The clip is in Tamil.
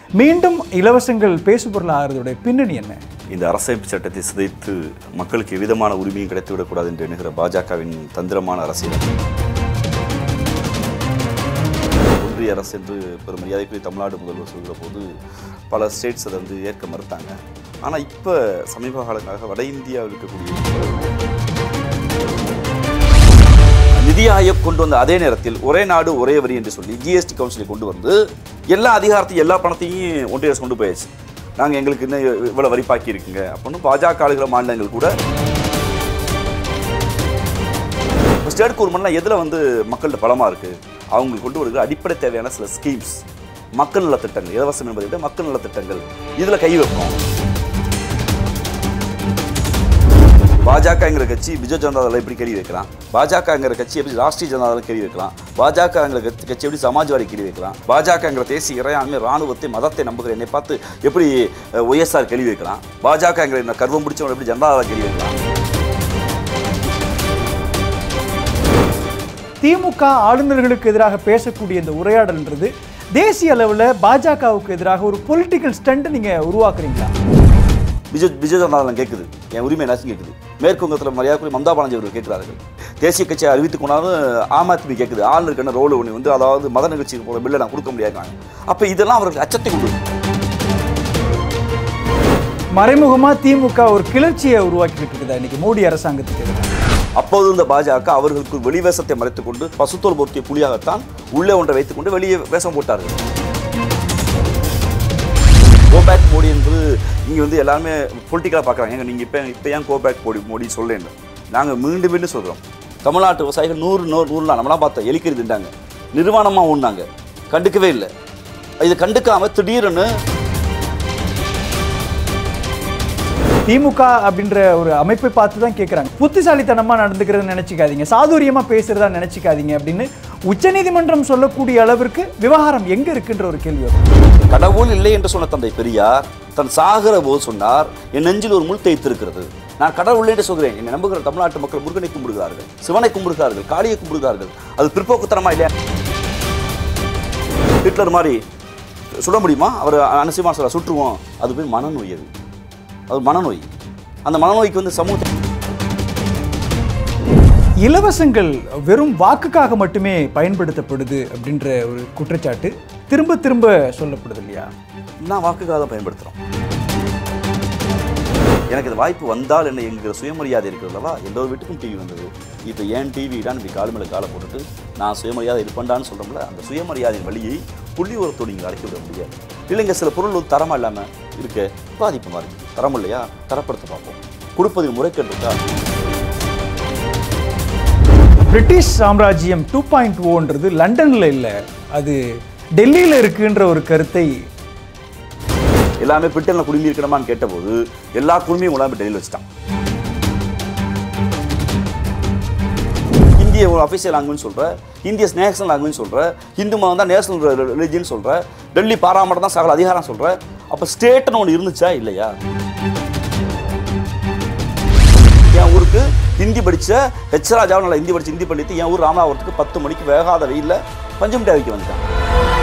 மீண்டும் இலவசங்கள் பேசுபொருள் ஆகிறதுடைய பின்னணி என்ன இந்த அரசமைப்பு சட்டத்தை சிதைத்து மக்களுக்கு எவ்விதமான உரிமையும் கிடைத்துவிடக்கூடாது என்று எண்ணுகிற பாஜகவின் தந்திரமான அரசியல் ஒன்றிய அரசு என்று பெரும் மரியாதைக்குரிய தமிழ்நாடு முதல்வர் சொல்கிற போது பல ஸ்டேட்ஸ் அதை வந்து ஏற்க மறுத்தாங்க ஆனால் இப்போ சமீப காலங்களாக வட இந்தியாவில் இருக்கக்கூடிய நிதி ஆயோக் கொண்டு வந்த அதே நேரத்தில் ஒரே நாடு ஒரே வரி என்று சொல்லி ஜிஎஸ்டி கவுன்சிலை கொண்டு வந்து எல்லா அதிகாரத்தையும் எல்லா பணத்தையும் ஒன்றிய அரசு கொண்டு போயாச்சு நாங்கள் எங்களுக்கு இன்னும் இவ்வளோ வரி பாக்கி இருக்குங்க அப்படின்னு பாஜக ஆளுகிற மாநிலங்கள் கூட ஸ்டேட் கவர்மெண்ட்லாம் எதில் வந்து மக்கள்கிட்ட பலமாக இருக்குது அவங்களுக்கு கொண்டு வருகிற அடிப்படை தேவையான சில ஸ்கீம்ஸ் மக்கள் நலத் திட்டங்கள் இலவசம் என்பதை விட மக்கள் நலத் திட்டங்கள் இதில் கை வைப்போம் பாஜகங்கிற கட்சி பிஜு ஜனதா தளம் எப்படி கேள்வி வைக்கலாம் பாஜகங்கிற கட்சி எப்படி ராஷ்டிரிய ஜனதா தளம் கேள்வி வைக்கலாம் பாஜகங்கிற கட்சி கட்சி எப்படி சமாஜ்வாடி கேள்வி வைக்கலாம் பாஜகங்கிற தேசிய இறையாண்மை ராணுவத்தை மதத்தை நம்புகிற என்னை பார்த்து எப்படி ஒய்எஸ்ஆர் கேள்வி வைக்கலாம் பாஜகங்கிற என்ன கர்வம் பிடிச்சவங்க எப்படி ஜனதா கேள்வி வைக்கலாம் திமுக ஆளுநர்களுக்கு எதிராக பேசக்கூடிய இந்த உரையாடல்ன்றது தேசிய அளவில் பாஜகவுக்கு எதிராக ஒரு பொலிட்டிக்கல் ஸ்டண்ட் நீங்கள் உருவாக்குறீங்களா பிஜு பிஜு ஜனதா தளம் கேட்குது என் உரிமை என்னாச்சும் கேட்குது மேற்கு வங்கத்தில் மரியாதைக்குரிய மம்தா பானர்ஜி அவர்கள் கேட்கிறார்கள் தேசிய கட்சியை அறிவித்துக் கொண்டாலும் ஆம் ஆத்மி கேட்குது ஆளுநருக்கு என்ன ரோல் ஒன்று வந்து அதாவது மத நிகழ்ச்சிக்கு போல பில்லை நான் கொடுக்க முடியாது அப்போ இதெல்லாம் அவர்களுக்கு அச்சத்தை கொண்டு வரும். மறைமுகமாக திமுக ஒரு கிளர்ச்சியை உருவாக்கிட்டு இருக்குதா இன்னைக்கு மோடி அரசாங்கத்துக்கு எதிராக அப்போது இருந்த பாஜக அவர்களுக்கு வெளிவேஷத்தை மறைத்துக் கொண்டு பசுத்தோல் பொருத்திய புலியாகத்தான் உள்ளே ஒன்றை வைத்துக்கொண்டு வெளியே வேஷம் போட்டார்கள் கோபேக் மோடி என்று இங்கே வந்து எல்லாருமே பொலிட்டிக்கலாக பார்க்குறாங்க ஏங்க நீங்கள் இப்போ இப்போ ஏன் கோபேக் மோடி மோடி சொல்லேன் நாங்கள் மீண்டும் மீண்டும் சொல்கிறோம் தமிழ்நாட்டு விவசாயிகள் நூறு நூறு நூறுலாம் நம்மளாம் பார்த்தோம் எலிக்கறி திண்டாங்க நிர்வாணமாக ஊன்னாங்க கண்டுக்கவே இல்லை இது கண்டுக்காமல் திடீர்னு திமுக அப்படின்ற ஒரு அமைப்பை பார்த்து தான் கேட்குறாங்க புத்திசாலித்தனமாக நடந்துக்கிறத நினச்சிக்காதீங்க சாதுரியமாக பேசுகிறதா நினச்சிக்காதீங்க அப்படின்னு உச்சநீதிமன்றம் சொல்லக்கூடிய அளவிற்கு விவகாரம் எங்கே இருக்குன்ற ஒரு கேள்வி வரும் கடவுள் இல்லை என்று சொன்ன தந்தை பெரியார் தன் சாகிற போது சொன்னார் என் நெஞ்சில் ஒரு முள் தைத்திருக்கிறது நான் கடவுள் இல்லை என்று சொல்கிறேன் என்னை நம்புகிற தமிழ்நாட்டு மக்கள் முருகனை கும்பிடுகிறார்கள் சிவனை கும்பிடுகிறார்கள் காளியை கும்பிடுகிறார்கள் அது பிற்போக்குத்தனமா இல்லையா ஹிட்லர் மாதிரி சுட முடியுமா அவர் அனசியமாக சொல்ல சுற்றுவோம் அது போய் மனநோய் அது அது மனநோய் அந்த மனநோய்க்கு வந்து சமூக இலவசங்கள் வெறும் வாக்குக்காக மட்டுமே பயன்படுத்தப்படுது அப்படின்ற ஒரு குற்றச்சாட்டு திரும்ப திரும்ப சொல்லப்படுது இல்லையா நான் வாக்குக்காக தான் பயன்படுத்துகிறோம் எனக்கு இந்த வாய்ப்பு வந்தால் என்ன என்கிற சுயமரியாதை இருக்கிறது அல்லவா எந்த ஒரு வீட்டுக்கும் டிவி வந்தது இப்போ ஏன் டிவி தான் இப்படி கால் மேலே காலை போட்டுட்டு நான் சுயமரியாதை இருப்பேன்டான்னு சொல்கிறோம்ல அந்த சுயமரியாதையின் வழியை புள்ளி உரத்தோடு நீங்கள் அடக்கி விட முடியாது இல்லைங்க சில பொருள் வந்து தரமா இல்லாமல் இருக்கு பாதிப்பு மாதிரி தரம் இல்லையா தரப்படுத்த பார்ப்போம் கொடுப்பதில் முறைகேடு இருக்கா பிரிட்டிஷ் சாம்ராஜ்யம் டூ பாயிண்ட் ஓன்றது லண்டனில் இல்லை அது டெல்லியில் இருக்குன்ற ஒரு கருத்தை எல்லாமே பிரிட்டனில் குடுமி இருக்கணுமான்னு கேட்டபோது எல்லா குடுமையும் உலாம டெல்லியில் வச்சுட்டான் இந்திய ஒரு அஃபிஷியல் லாங்குவேஜ் சொல்ற இந்திய நேஷனல் லாங்குவேஜ் சொல்ற ஹிந்து மதம் தான் நேஷனல் ரிலிஜன் சொல்ற டெல்லி பாராமட்டம் தான் சகல அதிகாரம் சொல்ற அப்போ ஸ்டேட்னு ஒன்று இருந்துச்சா இல்லையா என் ஊருக்கு ஹிந்தி படித்த ஹெச் ராஜாவும் நல்லா ஹிந்தி படிச்சு ஹிந்தி படித்து என் ஊர் ராமநாதபுரத்துக்கு பத்து மணிக்கு வேகாத வெயிலில் பஞ்சு மிட்டாய் வைக்க வந்துட்டான்